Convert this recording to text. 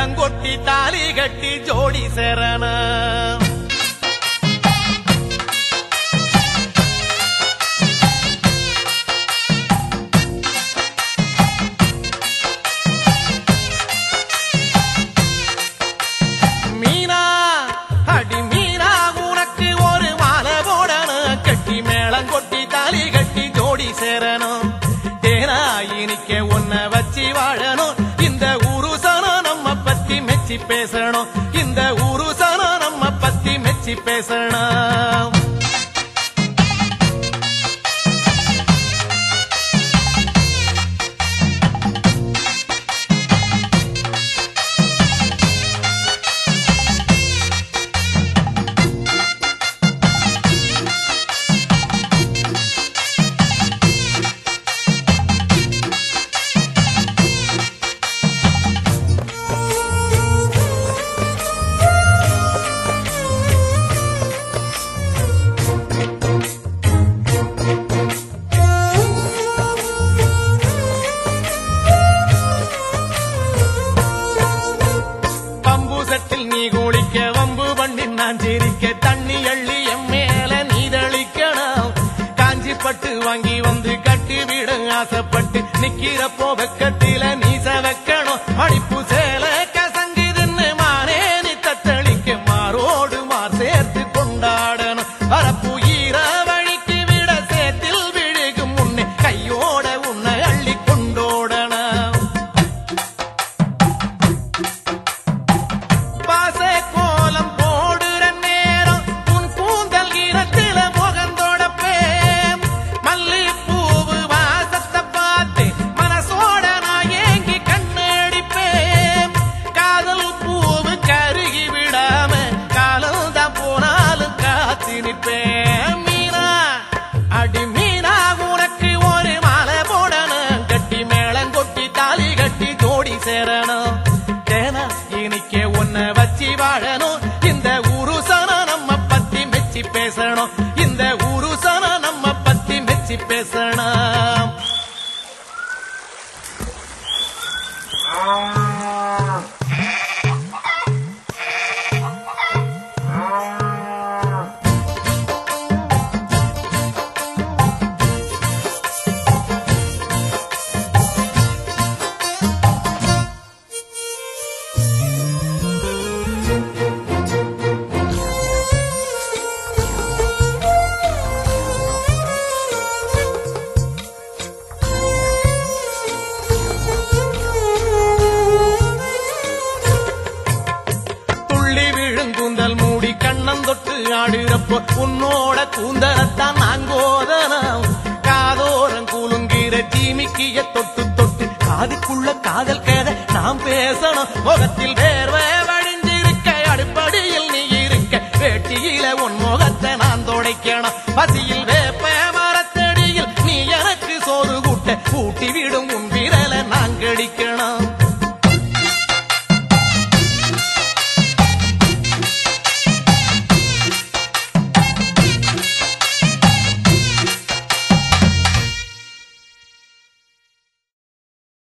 மேளங்கொட்டி தாலி கட்டி ஜோடி சேரணும் மீனா அடி மீனா உனக்கு ஒரு மாலை போடணும் கட்டி மேளம் கொட்டி தாலி கட்டி ஜோடி சேரணும் தேனா இனிக்க உன்னை வச்சு வாழணும் இந்த உருசனம் நம்ம பத்தி மெச்சி பேசணும் இந்த உருசனம் நம்ம பத்தி மெச்சி பேசணும் பம்பு செட்டில் நீ குளிக்க வம்பு பண்ணி நான் சிரிக்க தண்ணி அள்ளி என் மேல நீ தளிக்கணும் காஞ்சி பட்டு வாங்கி வந்து கட்டி விட ஆசைப்பட்டு நிக்கிறப்போ வெக்கத்தில நீ சவக்கணும் அடிப்பு சேல கசங்குதுன்னு மானே நீ தத்தளிக்க மாரோடு மார் சேர்த்து கொண்டாடணும் வரப்பு ஈர வழிக்கு விட சேத்தில் விழுகும் முன்னே கையோட உன்னை அள்ளி கொண்டோடணும் பாச கோலம் போடுற நேரம் உன் கூந்தல் ஈரத்தில முகந்தோடப்பேன் மல்லிப்பூவு வாசத்தை பார்த்து மனசோட நான் ஏங்கி கண்ணடிப்பேன் காதல் பூவு கருகி விடாம காலம் தான் போனாலும் காத்து நிற்பேன் மீனா அடி மீனா உனக்கு ஒரு மாலை போடணும் கட்டி மேளம் கொட்டி தாலி கட்டி ஜோடி சேரணும் தேனா இனிக்க உன்னை வச்சு வாழணும் இந்த உருசனம் நம்ம பத்தி மெச்சி பேசணும் இந்த உருசனம் நம்ம பத்தி மெச்சி பேசணும் துள்ளி விழும் கூந்தல் மூடி கண்ணம் தொட்டு ஆடுறப்போ உன்னோட கூந்தலத்தான் நாங்கோதனம் காதோரம் கூலுங்கிற தீமிக்கிய தொட்டு தொட்டு காதுக்குள்ள காதல் கதை நாம் பேசணும் முகத்தில் வேர்வை வழிஞ்சிருக்க அடுப்படியில் நீ இருக்க வேட்டியில உன் முகத்தை நான் துடைக்கணும் பசியில் வே